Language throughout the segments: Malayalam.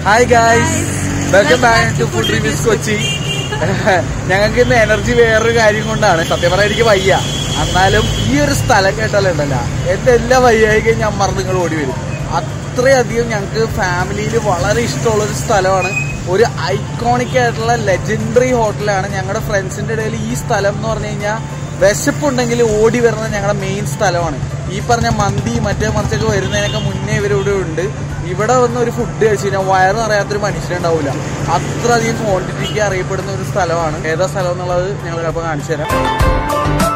hi guys welcome back to food reviews Kochi ഞങ്ങൾക്ക് ഇന്ന് എനർജി വേറൊരു കാര്യം കൊണ്ടാണ് സത്യം പറയാൻ എനിക്ക് വയ്യ എന്നാലും ഈ ഒരു സ്ഥലം കേട്ടാലുണ്ടല്ല എന്റെ എല്ലാ വയ്യായിക്കും ഞാൻ മറന്ന് നിങ്ങൾ ഓടി വരും അത്രയധികം ഞങ്ങൾക്ക് ഫാമിലിയിൽ വളരെ ഇഷ്ടമുള്ള ഒരു സ്ഥലമാണ് ഒരു ഐക്കോണിക് ആയിട്ടുള്ള ലെജൻഡറി ഹോട്ടലാണ് ഞങ്ങളുടെ ഫ്രണ്ട്സിന്റെ ഇടയിൽ ഈ സ്ഥലം എന്ന് പറഞ്ഞു കഴിഞ്ഞാൽ വിശപ്പുണ്ടെങ്കിൽ ഓടി വരുന്ന ഞങ്ങളുടെ മെയിൻ സ്ഥലമാണ് ഈ പറഞ്ഞ മന്തി മറ്റേ മറിച്ചൊക്കെ വരുന്നതിനൊക്കെ മുന്നേ ഇവരിവിടെ ഉണ്ട് ഇവിടെ വന്ന് ഒരു ഫുഡ് കഴിച്ചു കഴിഞ്ഞാൽ വയറ് അറിയാത്തൊരു മനുഷ്യനുണ്ടാവില്ല അത്രയധികം ക്വാണ്ടിറ്റിക്ക് അറിയപ്പെടുന്ന ഒരു സ്ഥലമാണ് ഏതാ സ്ഥലം എന്നുള്ളത് ഞങ്ങൾ ചിലപ്പോൾ കാണിച്ചു തരാം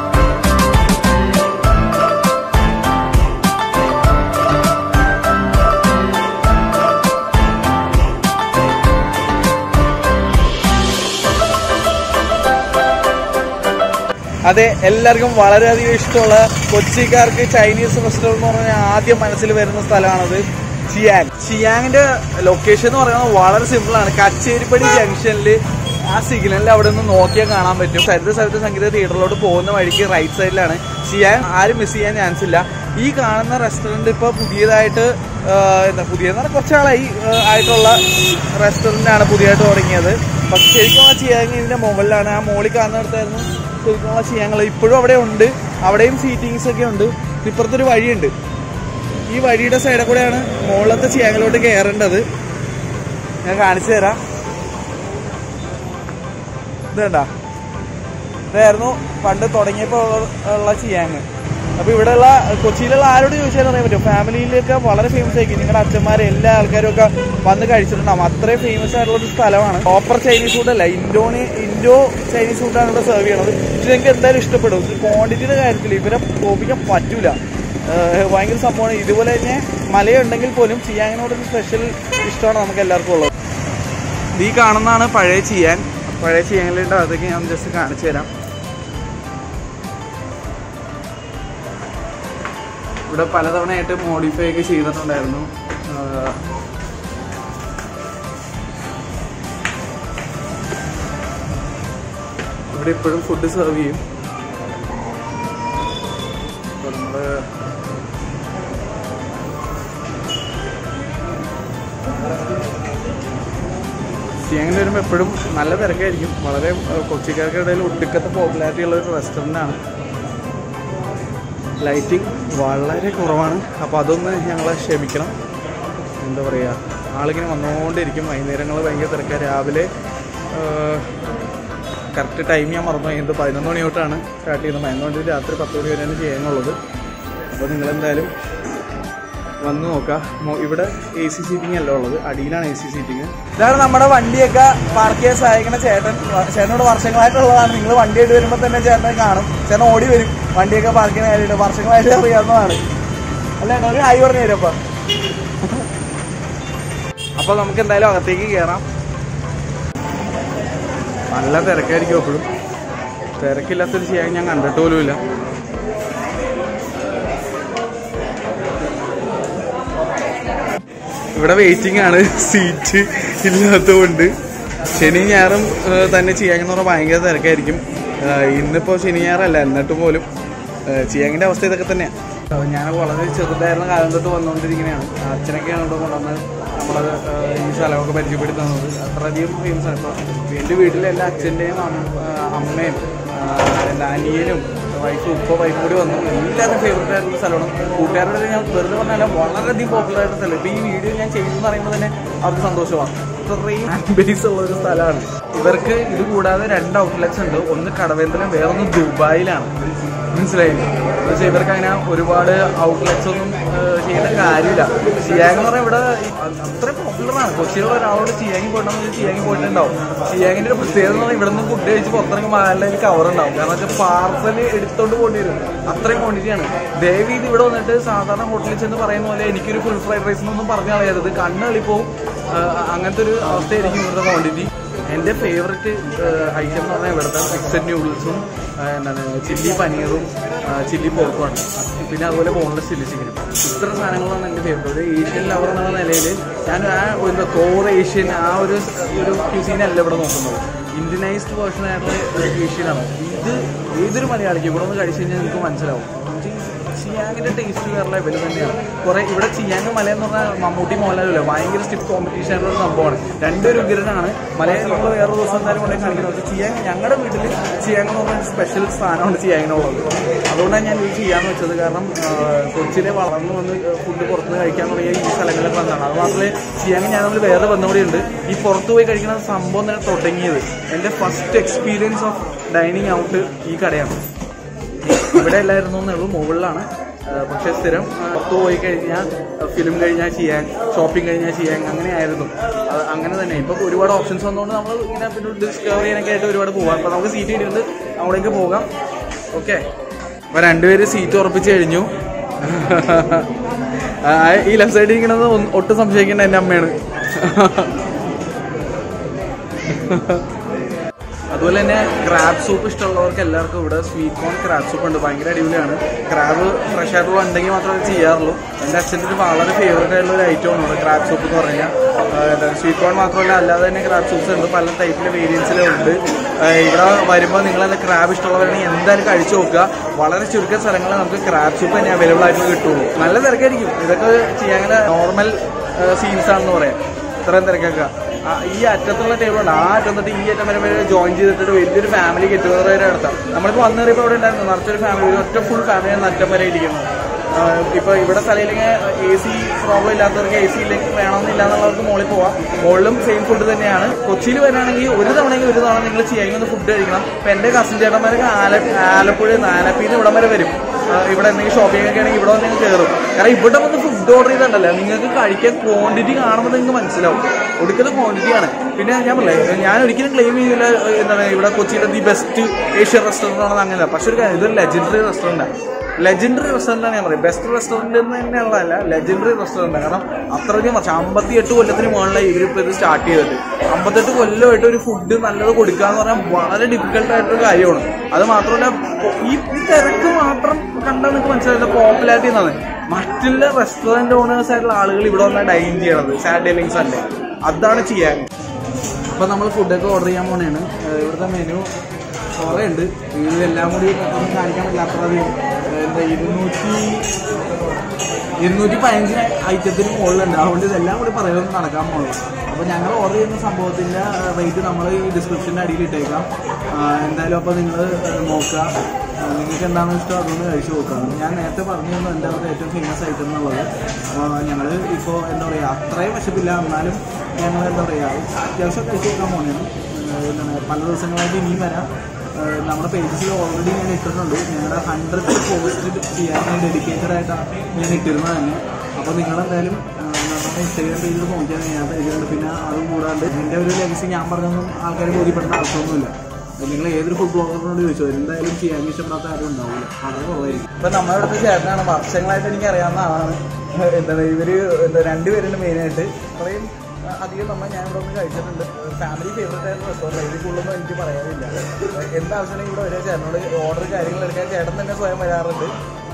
അതെ എല്ലാവർക്കും വളരെയധികം ഇഷ്ടമുള്ള കൊച്ചിക്കാർക്ക് ചൈനീസ് റെസ്റ്റോറൻറ്റ് എന്ന് പറഞ്ഞാൽ ആദ്യം മനസ്സിൽ വരുന്ന സ്ഥലമാണത് ചിയാങ് ചിയാങ്ങിന്റെ ലൊക്കേഷൻ എന്ന് പറയുന്നത് വളരെ സിമ്പിൾ ആണ് കച്ചേരിപ്പടി ജംഗ്ഷനിൽ ആ സിഗ്നലിൽ അവിടെ നിന്ന് നോക്കിയാൽ കാണാൻ പറ്റും സരിത സരിത സംഗീത തിയേറ്ററിലോട്ട് പോകുന്ന വഴിക്ക് റൈറ്റ് സൈഡിലാണ് ചിയാങ് ആരും മിസ് ചെയ്യാൻ ചാൻസ് ഇല്ല ഈ കാണുന്ന റെസ്റ്റോറൻറ്റ് ഇപ്പോൾ പുതിയതായിട്ട് ആ, എന്താ പുതിയതെന്ന് പറഞ്ഞാൽ കുറച്ചാളായി ആ, ആയിട്ടുള്ള റെസ്റ്റോറൻ്റ് ആണ് പുതിയതായിട്ട് തുടങ്ങിയത് പക്ഷെ ശരിക്കും ആ ചിയാങ് ഇതിന്റെ മുകളിലാണ് ആ മോളിൽ കാണുന്നിടത്തായിരുന്നു ശരിക്കുമുള്ള ചിയാങ്ങൾ ഇപ്പോഴും അവിടെ ഉണ്ട് അവിടെയും സീറ്റിങ്സ് ഒക്കെ ഉണ്ട് ഇപ്പുറത്തൊരു വഴിയുണ്ട് ഈ വഴിയുടെ സൈഡിൽ കൂടെയാണ് മുകളിലത്തെ ചിയാങ്ങിലോട്ട് കയറേണ്ടത് ഞാൻ കാണിച്ചു തരാം ഇതേണ്ട ഇതായിരുന്നു പണ്ട് തുടങ്ങിയപ്പോൾ ഉള്ള ചിയാങ് അപ്പൊ ഇവിടെയുള്ള കൊച്ചിയിലുള്ള ആരോട് ചോദിച്ചാൽ അറിയാൻ പറ്റും ഫാമിലിയിലൊക്കെ വളരെ ഫേമസ് ആയിരിക്കും നിങ്ങളുടെ അച്ഛന്മാരെ എല്ലാ ആൾക്കാരും ഒക്കെ വന്ന് കഴിച്ചിട്ടുണ്ടാവും അത്രയും ഫേമസ് ആയിട്ടുള്ള ഒരു സ്ഥലമാണ് പ്രോപ്പർ ചൈനീസ് ഫുഡ് അല്ല ഇൻഡോണി ഇൻഡോ ചൈനീസ് ഫുഡാണ് ഇവിടെ സെർവ് ചെയ്യണത് പക്ഷെ എനിക്ക് എന്തായാലും ഇഷ്ടപ്പെടും ക്വാണ്ടിറ്റിയുടെ കാര്യത്തിൽ ഇവരെ തോപ്പിക്കാൻ പറ്റൂല ഏഹ് ഭയങ്കര സംഭവമാണ് ഇതുപോലെ തന്നെ മലയുണ്ടെങ്കിൽ പോലും ചിയാങ്ങിനോട് ഒരു സ്പെഷ്യൽ ഇഷ്ടമാണ് നമുക്ക് എല്ലാവർക്കും ഉള്ളത് ഈ കാണുന്നതാണ് പഴയ ചിയാൻ പഴയ ചിയാങ്ങിലിൻ്റെ അതൊക്കെ ഞാൻ ജസ്റ്റ് കാണിച്ചു തരാം ഇവിടെ പലതവണയായിട്ട് മോഡിഫൈ ഒക്കെ ചെയ്തിട്ടുണ്ടായിരുന്നു ആഹ് ഇവിടെ ഇപ്പോഴും ഫുഡ് സെർവ് ചെയ്യും അപ്പോൾ നമ്മള് സിയാങ്ങിൽ വരുമ്പോൾ എപ്പോഴും നല്ല തിരക്കായിരിക്കും വളരെ ആഹ് കൊച്ചിക്കാർക്ക് ഇടയിൽ ഒടുക്കത്തെ പോപ്പുലാരിറ്റി ഉള്ള ഒരു റെസ്റ്റോറൻ്റ് ആണ് ലൈറ്റിംഗ് വളരെ കുറവാണ് അപ്പോൾ അതൊന്ന് ഞങ്ങളെ ക്ഷമിക്കണം എന്താ പറയുക ആളിങ്ങനെ വന്നുകൊണ്ടിരിക്കും വൈകുന്നേരങ്ങൾ ഭയങ്കര തിരക്കാണ് രാവിലെ കറക്റ്റ് ടൈം ഞാൻ മറന്നു എന്ത് പതിനൊന്ന് മണി തൊട്ടാണ് സ്റ്റാർട്ട് ചെയ്യുന്നത് പതിനൊന്ന് മണി തൊട്ട് രാത്രി പത്ത് മണി വരെയാണ് ചെയ്യാനുള്ളത് അപ്പോൾ നിങ്ങളെന്തായാലും വന്ന് നോക്കാം മോ- ഇവിടെ എ സി സീറ്റിംഗ് അല്ല ഉള്ളത് അടിയിലാണ് എ സി സീറ്റിംഗ് ഇതാണ് നമ്മുടെ വണ്ടിയൊക്കെ പാർക്ക് ചെയ്യാൻ സഹായിക്കുന്ന ചേട്ടൻ വ- ചേട്ടനോട് വർഷങ്ങളായിട്ടുള്ളതാണ് നിങ്ങൾ വണ്ടിയായിട്ട് വരുമ്പോൾ തന്നെ ചേട്ടനെ കാണും ചേട്ടൻ ഓടി വരും വണ്ടിയൊക്കെ പാർക്ക് ചെയ്യുന്ന കാര്യമായിട്ട് വർഷങ്ങളായിട്ട് അറിയാവുന്നതാണ് അല്ല ഏട്ടാ, ഒരു ഹായ് പറഞ്ഞു തരും അപ്പം അപ്പോൾ നമുക്ക് എന്തായാലും അകത്തേക്ക് കയറാം നല്ല തിരക്കായിരിക്കും എപ്പോഴും തിരക്കില്ലാത്തൊരു ചെയ്യാൻ ഞാൻ കണ്ടിട്ട് പോലുമില്ല ഇവിടെ വെയിറ്റിംഗ് ആണ് സീറ്റ് ഇല്ലാത്തതുകൊണ്ട് ശനി ഞായറും ഏഹ്, തന്നെ ചെയ്യാമെന്ന് പറഞ്ഞാൽ ഭയങ്കര തിരക്കായിരിക്കും ഏഹ്, ഇന്നിപ്പോ ശനി ഞായറല്ല എന്നിട്ട് പോലും ചെയ്യാങ്ങിന്റെ അവസ്ഥ ഇതൊക്കെ തന്നെയാണ് ഞാൻ വളരെ ചെറുതായിരുന്ന കാലം തൊട്ട് വന്നുകൊണ്ടിരിക്കുന്നതാണ് അച്ഛനൊക്കെയാണ് ഇവിടെ കൊണ്ടുവന്ന് നമ്മളത് ഏഹ്, ഈ സ്ഥലമൊക്കെ പരിചയപ്പെടുത്തി തന്നത് അത്രയധികം ഫേമസ് ആണ് ഇപ്പോൾ എൻ്റെ വീട്ടിലെ എല്ലാ അച്ഛൻ്റെയും അമ്മയും ഏഹ്, എൻ്റെ അനിയനും വൈഫ് ഉപ്പ വൈഫ് കൂടി വന്നു എല്ലാവരും ഫേവറേറ്റ് ആയിട്ടുള്ള സ്ഥലമാണ് കൂട്ടുകാരുടെ ഞാൻ വെറുതെ പറഞ്ഞാൽ വളരെയധികം പോപ്പുലർ ആയിട്ടുള്ള സ്ഥലം ഇപ്പൊ ഈ വീഡിയോ ഞാൻ ചെയ്തു എന്ന് പറയുമ്പോൾ തന്നെ അവർക്ക് സന്തോഷമാണ് അത്രയും ബേസ് ഉള്ള ഒരു സ്ഥലമാണ് ഇവർക്ക് ഇത് കൂടാതെ രണ്ട് ഔട്ട്ലെറ്റ്സ് ഉണ്ട് ഒന്ന് കടവേന്തലും വേറൊന്ന് ദുബായിലാണ് മനസ്സിലായില്ലേ എന്നുവെച്ചാൽ ഇവർക്ക് അങ്ങനെ ഒരുപാട് ഔട്ട്ലെറ്റ്സ് ഒന്നും ഏഹ്, ചെയ്യേണ്ട കാര്യമില്ല ചിയാങ് എന്ന് പറഞ്ഞാൽ ഇവിടെ അത്രയും പോപ്പുലറാണ് കൊച്ചിയിലുള്ള ഒരാളോട് ചിയാങ്ങി പോയിട്ടുണ്ടെന്ന് ചിയാങ്ങി പോയിട്ടുണ്ടാവും ചിയാങ്ങിന്റെ ഒരു പ്രത്യേകത എന്ന് പറഞ്ഞാൽ ഇവിടെ നിന്ന് ഫുഡ് കഴിച്ച് പുറത്തിറങ്ങുമ്പോൾ ആളുടെ കവർ ഉണ്ടാവും കാരണം വെച്ചാൽ പാർസൽ എടുത്തോണ്ട് പോകേണ്ടി വരും അത്രയും ക്വാണ്ടിറ്റിയാണ് ദയവ് ഇത് ഇവിടെ വന്നിട്ട് സാധാരണ ഹോട്ടലിൽ ചെന്ന് പറയുന്ന പോലെ എനിക്കൊരു ഫുൾ ഫ്രൈഡ് റൈസ് എന്നൊന്നും പറഞ്ഞു കളയരുത് കണ്ണ് കളിപ്പോവും അങ്ങനത്തെ ഒരു അവസ്ഥയായിരിക്കും ഇവിടുത്തെ ക്വാണ്ടിറ്റി എൻ്റെ ഫേവററ്റ് ഐറ്റം എന്ന് പറഞ്ഞാൽ ഇവിടുത്തെ മിക്സഡ് ന്യൂഡിൽസും എന്താണ് ചില്ലി പനീറും ചില്ലി പോർക്കുമാണ് പിന്നെ അതുപോലെ ബോൺലെസ് ചില്ലി ചിക്കനും ഇത്ര സാധനങ്ങളാണ് എൻ്റെ ഫേവററ്റ് ഒരു ഏഷ്യൻ ലവർ എന്നുള്ള നിലയിൽ ഞാൻ ആ എന്താ കോർ ഏഷ്യൻ ആ ഒരു ഒരു ക്യൂസീനല്ല ഇവിടെ നോക്കുന്നത് ഇന്ത്യനൈസ്ഡ് വേർഷൻ ആയിട്ടുള്ള ഏഷ്യനാണ് ഇത് ഏതൊരു മലയാളിക്ക് ഇവിടെ ഒന്ന് കഴിച്ചു കഴിഞ്ഞാൽ നിങ്ങൾക്ക് മനസ്സിലാവും ചിയാങ്ങിന്റെ ടേസ്റ്റ് വേറെ ലെവൽ തന്നെയാണ് കുറെ ഇവിടെ ചിയാങ് മല എന്ന് പറഞ്ഞാൽ മമ്മൂട്ടി മോഹൻലാലല്ല ഭയങ്കര സ്റ്റിഫ് കോമ്പറ്റീഷൻ ആയിട്ടുള്ള ഒരു സംഭവമാണ് രണ്ടൊരു ഉഗ്രനാണ് മലയെ നമ്മൾ വേറെ ദിവസം എന്തായാലും കൊണ്ടേ കാണിക്കുന്നത് പക്ഷേ ചിയാങ് ഞങ്ങളുടെ വീട്ടിൽ ചിയാങ് എന്ന് പറഞ്ഞ സ്പെഷ്യൽ സ്ഥാനമാണ് ചിയാങ്ങിനുള്ളത് അതുകൊണ്ടാണ് ഞാൻ ഇത് ചെയ്യാന്ന് വെച്ചത് കാരണം ആ, കൊച്ചിയിലെ വളർന്നു വന്ന് ഫുഡ് പുറത്തുനിന്ന് കഴിക്കാൻ തുടങ്ങിയ ഈ സ്ഥലങ്ങളിലൊക്കെ വന്നതാണ് അത് മാത്രമേ ചിയാങ് ഞാൻ തമ്മിൽ വേറെ ബന്ധം കൂടി ഉണ്ട് ഈ പുറത്ത് പോയി കഴിക്കുന്ന സംഭവം തന്നെ തുടങ്ങിയത് എൻ്റെ first experience of dining out ഈ കടയാണ് ഇവിടെ അല്ലായിരുന്നു എന്നേ ഉള്ളൂ മുകളിലാണ് ആ, പക്ഷെ സ്ഥിരം ആ, പുറത്ത് പോയി കഴിഞ്ഞാൽ ഫിലിം കഴിഞ്ഞാൽ ചെയ്യാൻ ഷോപ്പിംഗ് കഴിഞ്ഞാൽ ചെയ്യാൻ അങ്ങനെയായിരുന്നു അത് അങ്ങനെ തന്നെ ഇപ്പൊ ഒരുപാട് ഓപ്ഷൻസ് വന്നുകൊണ്ട് നമ്മൾ ഇങ്ങനെ പിന്നെ ഡിസ്കവർ ചെയ്യാനൊക്കെ ആയിട്ട് ഒരുപാട് പോകാം അപ്പൊ നമുക്ക് സീറ്റ് കിട്ടിയിട്ടുണ്ട് അവിടേക്ക് പോകാം ഓക്കെ അപ്പൊ രണ്ടുപേര് സീറ്റ് ഉറപ്പിച്ച് കഴിഞ്ഞു ആ, ഈ ലെഫ്റ്റ് സൈഡിൽ ഇരിക്കണത് ഒന്ന് ഒട്ടും സംശയിക്കേണ്ട എൻ്റെ അമ്മയാണ് അതുപോലെ തന്നെ ക്രാബ് സൂപ്പ് ഇഷ്ടമുള്ളവർക്ക് എല്ലാവർക്കും ഇവിടെ സ്വീറ്റ് കോൺ ക്രാബ് സൂപ്പ് ഉണ്ട് ഭയങ്കര അടിപൊളിയാണ് ക്രാബ് ഫ്രഷ് ആയിട്ടുള്ള ഉണ്ടെങ്കിൽ മാത്രമേ അത് ചെയ്യാറുള്ളൂ എൻ്റെ അച്ഛൻ്റെ ഒരു വളരെ ഫേവറേറ്റ് ആയിട്ടുള്ള ഒരു ഐറ്റമാണ് ഇവിടെ ക്രാബ് സൂപ്പ് എന്ന് പറഞ്ഞാൽ സ്വീറ്റ് കോൺ മാത്രമല്ല അല്ലാതെ തന്നെ ക്രാബ് സൂപ്പ്സ് ഉണ്ട് പല ടൈപ്പിലെ വേരിയൻസിലും ഉണ്ട് ആ, ഇവിടെ വരുമ്പോൾ നിങ്ങൾ ക്രാബ് ഇഷ്ടമുള്ളവരാണെങ്കിൽ എന്തായാലും കഴിച്ചു നോക്കുക വളരെ ചുരുക്ക സ്ഥലങ്ങളിൽ നമുക്ക് ക്രാബ് സൂപ്പ് തന്നെ അവൈലബിൾ ആയിട്ട് കിട്ടുള്ളൂ നല്ല തിരക്കായിരിക്കും ഇതൊക്കെ ചെയ്യാൻ നോർമൽ സീൻസ് ആണെന്ന് പറയാം ഇത്രയും തിരക്കൊക്കെ ആ, ഈ അറ്റത്തുള്ള ടേബിൾ ഉണ്ട് ആ അറ്റം തൊട്ട് ഈ അറ്റം വരെ വരെ ജോയിൻ ചെയ്തിട്ട് വലിയൊരു ഫാമിലി ഗെറ്റ് ടുഗദർ വരെ നടത്താം നമ്മളിപ്പോൾ വന്നു കയറിയപ്പോൾ ഇവിടെ ഉണ്ടായിരുന്നു നിറച്ചൊരു ഫാമിലി ഒരു ഒറ്റ ഫുൾ ഫാമിലിയാണ് അറ്റം വരെ ഇരിക്കുന്നത് ആ, ഇപ്പൊ ഇവിടെ സ്ഥലമില്ലെങ്കിൽ എ സി പ്രോബ്ലം ഇല്ലാത്തവർക്ക് എ സി ഇല്ലെങ്കിൽ വേണമെന്നില്ല എന്നുള്ളവർക്ക് മുകളിൽ പോവാം മുകളിലും സെയിം ഫുഡ് തന്നെയാണ് കൊച്ചിയിൽ വരികയാണെങ്കിൽ ഒരു തവണയെങ്കിൽ ഒരു തവണ നിങ്ങൾ ചെയ്യാൻ ഫുഡ് കഴിക്കണം ഇപ്പൊ എന്റെ കസിൻ ചേട്ടന്മാരൊക്കെ ആല ആലപ്പുഴ ആലപ്പിയിൽ നിന്ന് ഇവിടം വരെ വരും ആ, ഇവിടെ എന്തെങ്കിലും ഷോപ്പിംഗ് ഒക്കെ ആണെങ്കിൽ ഇവിടെ വന്ന് കയറും കാരണം ഇവിടെ വന്ന് ഫുഡ് ഓർഡർ ചെയ്തിട്ടുണ്ടല്ലോ നിങ്ങൾക്ക് കഴിക്കാൻ ക്വാണ്ടിറ്റി കാണുമ്പോൾ നിങ്ങൾക്ക് മനസ്സിലാവും ഒടുക്കൽ ക്വാണ്ടിറ്റിയാണ് പിന്നെ ഞാൻ പറഞ്ഞില്ലേ ഞാൻ ഒരിക്കലും ക്ലെയിം ചെയ്തില്ല ഏഹ്, എന്താണ് ഇവിടെ കൊച്ചിയിലെ ദി ബെസ്റ്റ് ഏഷ്യൻ റെസ്റ്റോറൻ്റ് ആണെന്ന് അങ്ങനെയല്ല പക്ഷെ ഒരു കാര്യം ഇതൊരു ലെജൻഡറി റെസ്റ്റോറൻറ്റാണ് ലെജൻഡറി റെസ്റ്റോറൻ്റ് ആണ് ഞാൻ പറയുന്നത് ബെസ്റ്റ് റെസ്റ്റോറൻറ്റ് എന്ന് തന്നെയുള്ളതല്ല ലെജൻഡറി റെസ്റ്റോറൻറ്റ് കാരണം അത്രയധികം വർഷം അമ്പത്തി എട്ട് കൊല്ലത്തിന് മുകളിലായി ഇവരിപ്പോൾ ഇത് സ്റ്റാർട്ട് ചെയ്തിട്ട് അമ്പത്തെട്ട് കൊല്ലമായിട്ട് ഒരു ഫുഡ് നല്ലത് കൊടുക്കുക എന്ന് പറഞ്ഞാൽ വളരെ ഡിഫിക്കൽട്ട് ആയിട്ടൊരു കാര്യമാണ് അത് മാത്രമല്ല ഈ ഈ തിരക്ക് മാത്രം കണ്ടാൽ നിങ്ങൾക്ക് മനസ്സിലായത് പോപ്പുലാരിറ്റി എന്നാണ് മറ്റുള്ള റെസ്റ്റോറൻറ്റ് ഓണേഴ്സ് ആയിട്ടുള്ള ആളുകൾ ഇവിടെ വന്നാൽ ഡൈൻ ചെയ്യണത് സാറ്റർഡേ അല്ലെങ്കിൽ സൺഡേ അതാണ് ചെയ്യാൻ അപ്പൊ നമ്മൾ ഫുഡൊക്കെ ഓർഡർ ചെയ്യാൻ പോണേണ് ഏഹ് ഇവിടുത്തെ മെനു കുറേ ഉണ്ട് ഇതെല്ലാം കൂടി നമുക്ക് കാണിക്കാൻ പറ്റില്ല അത്ര അധികം ഏഹ് എന്താ ഇരുന്നൂറ്റി ഇരുന്നൂറ്റി പതിനഞ്ച് ഐറ്റത്തിന് മുകളിലുണ്ട് അതുകൊണ്ട് ഇതെല്ലാം കൂടി പറയുന്നത് നടക്കാൻ പോകുന്നത് അപ്പോൾ ഞങ്ങൾ ഓർഡർ ചെയ്യുന്ന സംഭവത്തിൻ്റെ റേറ്റ് നമ്മൾ ഈ ഡിസ്ക്രിപ്ഷൻ്റെ അടിയിൽ ഇട്ടേക്കാം ആഹ് എന്തായാലും അപ്പോൾ നിങ്ങൾ നോക്കുക ആഹ് നിങ്ങൾക്ക് എന്താണെന്ന് ഇഷ്ടം അതൊന്ന് കഴിച്ചു നോക്കുക ഞാൻ നേരത്തെ പറഞ്ഞിരുന്നു എൻ്റെ അവിടുത്തെ ഏറ്റവും ഫേമസ് ഐറ്റം എന്നുള്ളത് ഞങ്ങൾ ഇപ്പോൾ എന്താ പറയുക അത്രയും വിശപ്പില്ല എന്നാലും ഞങ്ങൾ എന്താ പറയുക അത്യാവശ്യം കഴിച്ചു നോക്കാൻ പോകുന്നതാണ് എന്താണ് പല ദിവസങ്ങളായിട്ട് ഇനിയും വരാം ഏഹ് നമ്മുടെ പേജസിൽ ഓൾറെഡി ഞാൻ ഇട്ടിട്ടുണ്ട് ഞങ്ങളുടെ ഹൺഡ്രഡ് പോസ്റ്റ് ചെയ്യാൻ ഡെഡിക്കേറ്റഡ് ആയിട്ടാണ് ഞാൻ ഇട്ടിരുന്നത് തന്നെ അപ്പോൾ നിങ്ങളെന്തായാലും ഏഹ് നമ്മുടെ ഇൻസ്റ്റാഗ്രാം പേജിൽ നോക്കിയാൽ ഞാൻ പേജിലുണ്ട് പിന്നെ അതും കൂടാണ്ട് എൻ്റെ ഒരു ലെഗസി ഞാൻ പറഞ്ഞൊന്നും ആൾക്കാരെ ബോധ്യപ്പെടുന്ന ആവശ്യമൊന്നുമില്ല നിങ്ങൾ ഏതൊരു ഫുഡ് ബ്ലോഗറിനോട് ചോദിച്ചോ എന്തായാലും ചെയ്യാൻ ഇഷ്ടപ്പെടാത്ത ആരും ഉണ്ടാവില്ല വളരെ കുറവായിരിക്കും ഇപ്പൊ നമ്മുടെ അടുത്ത ചേട്ടനാണ് വർഷങ്ങളായിട്ട് എനിക്ക് അറിയാവുന്ന ആളാണ് എന്താണ് ഇവര് എന്താ രണ്ടുപേരുണ്ട് മെയിനായിട്ട് അത്രയും അഹ് അധികം നമ്മൾ ഞാൻ ഇവിടെ ഒന്ന് കഴിച്ചിട്ടുണ്ട് ഫാമിലി ഫേവറേറ്റ് ആയിട്ടുള്ള റെസ്റ്റോറൻറ്റ് ഇതിൽ കൂടുതലൊന്നും എനിക്ക് പറയാനില്ല എന്താവശ്യമാണെങ്കിൽ ഇവിടെ വരിക ചേട്ടനോട് ഓർഡർ കാര്യങ്ങൾ എടുക്കാൻ ചേട്ടൻ തന്നെ സ്വയം വരാറുണ്ട്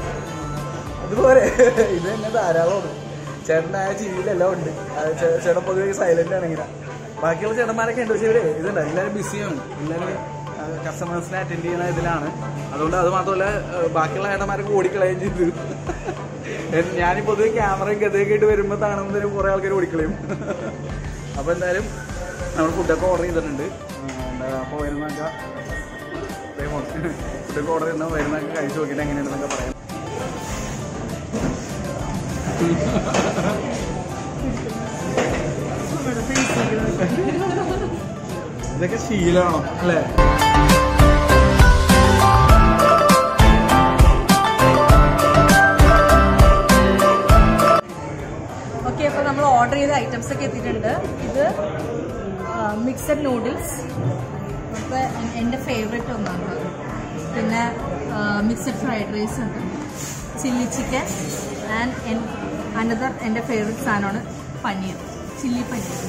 അതുപോലെ ഇത് തന്നെ ധാരാളമാണ് ചേട്ടൻ്റെ ആ ചിരിയിലെല്ലാം ഉണ്ട് അത് ചേ- ചേട്ടൻ പൊതുവെ സൈലന്റ് ആണ് ഇങ്ങനെ ബാക്കിയുള്ള ചേട്ടന്മാരൊക്കെ ഉണ്ട് പക്ഷേ ഇവര് ഇതുണ്ട് എല്ലാവരും ബിസിയാണ് എല്ലാവരും കസ്റ്റമേഴ്സിനെ അറ്റൻഡ് ചെയ്യുന്ന ഇതിലാണ് അതുകൊണ്ട് അത് മാത്രമല്ല ഏഹ് ബാക്കിയുള്ള ചേട്ടന്മാരൊക്കെ ഓടിക്കളയുകയും ചെയ്തു എൻ- ഞാനീ പൊതുവെ ക്യാമറയും ഗതയൊക്കെ ആയിട്ട് വരുമ്പോൾ കാണുന്നതിന് കുറേ ആൾക്കാർ ഓടിക്കളയും അപ്പോൾ എന്തായാലും നമ്മൾ ഫുഡൊക്കെ ഓർഡർ ചെയ്തിട്ടുണ്ട് അപ്പോൾ വരുന്നൊക്കെ ഫുഡൊക്കെ ഓർഡർ ചെയ്യുന്ന വരുന്നൊക്കെ കഴിച്ചു നോക്കിയിട്ട് എങ്ങനെയാണെന്നൊക്കെ പറയാം ഇതൊക്കെ ശീലമാണോ അല്ലേ ഓക്കെ അപ്പോൾ നമ്മൾ ഓർഡർ ചെയ്ത ഐറ്റംസ് ഒക്കെ എത്തിയിട്ടുണ്ട് ഇത് മിക്സഡ് നൂഡിൽസ് അപ്പോൾ എൻ്റെ ഫേവറേറ്റ് ഒന്നാണ് പിന്നെ മിക്സഡ് ഫ്രൈഡ് റൈസ് ഉണ്ട് ചില്ലി ചിക്കൻ ആൻഡ് അനദർ എൻ്റെ ഫേവറേറ്റ് സാധനമാണ് പനീർ ചില്ലി പനീർ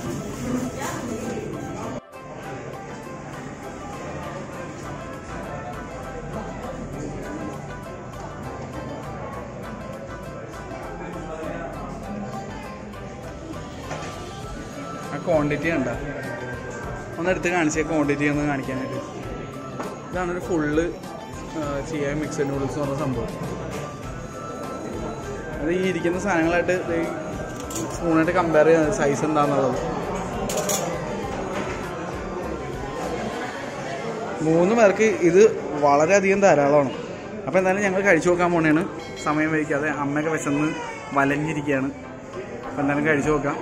ആ ക്വാണ്ടിറ്റി കണ്ട ഒന്ന് എടുത്ത് കാണിച്ചേ ക്വാണ്ടിറ്റി ഒന്ന് കാണിക്കാനായിട്ട് ഇതാണ് ഒരു ഫുള്ള് ചെയ്യാൻ മിക്സഡ് നൂഡിൽസ് എന്ന് പറഞ്ഞ സംഭവം അത് ഈ ഇരിക്കുന്ന സാധനങ്ങളായിട്ട് ഇത് ഈ സ്പൂണായിട്ട് കമ്പയർ ചെയ്യുന്നത് സൈസ് എന്താണെന്നുള്ളത് മൂന്ന് പേർക്ക് ഇത് വളരെയധികം ധാരാളമാണ് അപ്പോൾ എന്തായാലും ഞങ്ങൾ കഴിച്ചു നോക്കാൻ പോണേണ് സമയം വഹിക്കാതെ അമ്മയൊക്കെ വിശന്ന് വലഞ്ഞിരിക്കുകയാണ് അപ്പോൾ എന്തായാലും കഴിച്ചു നോക്കാം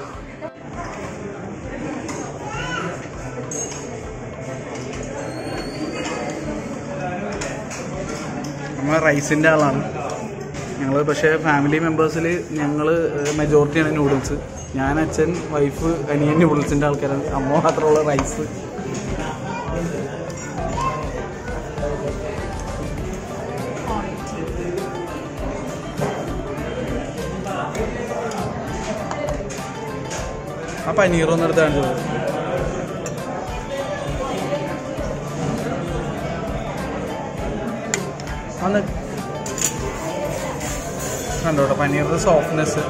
നമ്മൾ റൈസിൻ്റെ ആളാണ് ഞങ്ങൾ പക്ഷേ ഫാമിലി മെമ്പേഴ്സിൽ ഞങ്ങൾ മെജോറിറ്റിയാണ് നൂഡിൽസ് ഞാൻ അച്ഛൻ വൈഫ് അനിയൻ നൂഡിൽസിൻ്റെ ആൾക്കാരാണ് അമ്മ മാത്രമുള്ള റൈസ് ആ പനീറൊന്നും എടുത്ത് കാണിച്ചത് അന്ന് കണ്ടോട്ടെ പനീറിന്റെ സോഫ്റ്റ്നെസ്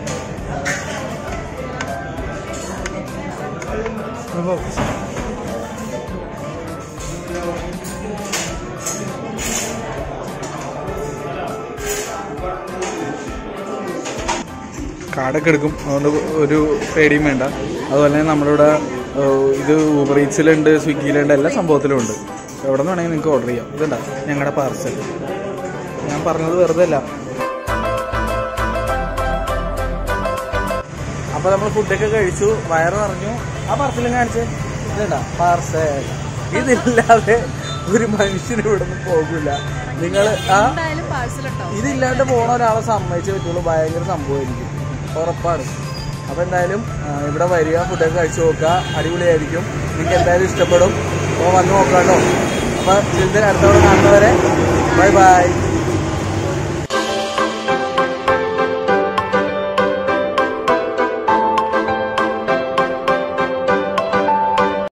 കാർഡൊക്കെ എടുക്കും അതുകൊണ്ട് ഒരു പേടിയും വേണ്ട അതുപോലെ തന്നെ നമ്മളിവിടെ ഏഹ്, ഇത് ഊബർ ഈറ്റ്സിലുണ്ട് സ്വിഗ്ഗിയിലുണ്ട് എല്ലാ സംഭവത്തിലും ഉണ്ട് എവിടെ നിന്ന് വേണമെങ്കിൽ നിങ്ങൾക്ക് ഓർഡർ ചെയ്യാം ഇതുണ്ടാ ഞങ്ങളുടെ പാർസൽ ഞാൻ പറഞ്ഞത് വെറുതെ അല്ല അപ്പോൾ നമ്മൾ ഫുഡൊക്കെ കഴിച്ചു വയറ് നിറഞ്ഞു ആ പാർസലും കാണിച്ച് ഇതുണ്ടാ പാർസൽ ഇതില്ലാതെ ഒരു മനുഷ്യന് ഇവിടെ നിന്ന് പോകില്ല നിങ്ങൾ ആ എന്തായാലും പാഴ്സൽ ഉണ്ടാവും ഇതില്ലാണ്ട് പോണ ഒരാളെ സമ്മതിച്ചേ പറ്റുള്ളൂ ഭയങ്കര സംഭവമായിരിക്കും ഉറപ്പാണ് അപ്പോൾ എന്തായാലും ആ, ഇവിടെ വരിക ഫുഡൊക്കെ കഴിച്ചു നോക്കുക അടിപൊളിയായിരിക്കും നിങ്ങൾക്ക് എന്തായാലും ഇഷ്ടപ്പെടും അപ്പോൾ വന്ന് നോക്കാം കേട്ടോ അപ്പോൾ ഇതിൻ്റെ അടുത്തവണ കാണുന്നവരെ ബൈ ബൈ